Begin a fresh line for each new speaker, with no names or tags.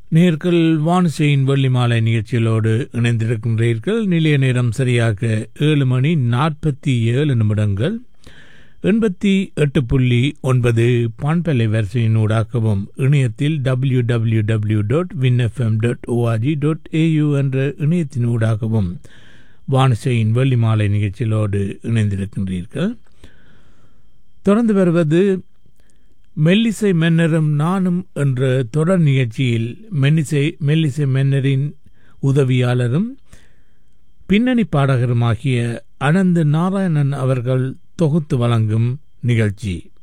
நேர்கள் வானிசையின் வெள்ளி மாலை நிகழ்ச்சிகளோடு இணைந்திருக்கின்றீர்கள் நிலைய நேரம் சரியாக ஏழு மணி நாற்பத்தி ஏழு நிமிடங்கள் எண்பத்தி எட்டு புள்ளி ஒன்பது பான்பலை வரிசையினூடாகவும் இணையத்தில் W W W dot win FM dot ORG dot AU என்ற இணையத்தினூடாகவும் வானிசையின் வெள்ளி மாலை நிகழ்ச்சிகளோடு இணைந்திருக்கின்றீர்கள் தொடர்ந்து வருவது மெல்லிசை மன்னரும் நானும் என்ற தொடர் நிகழ்ச்சியில் மெல்லிசை மெல்லிசை மன்னரின் உதவியாளரும் பின்னணி பாடகருமாகிய அனந்த நாராயணன் அவர்கள் தொகுத்து வழங்கும் நிகழ்ச்சி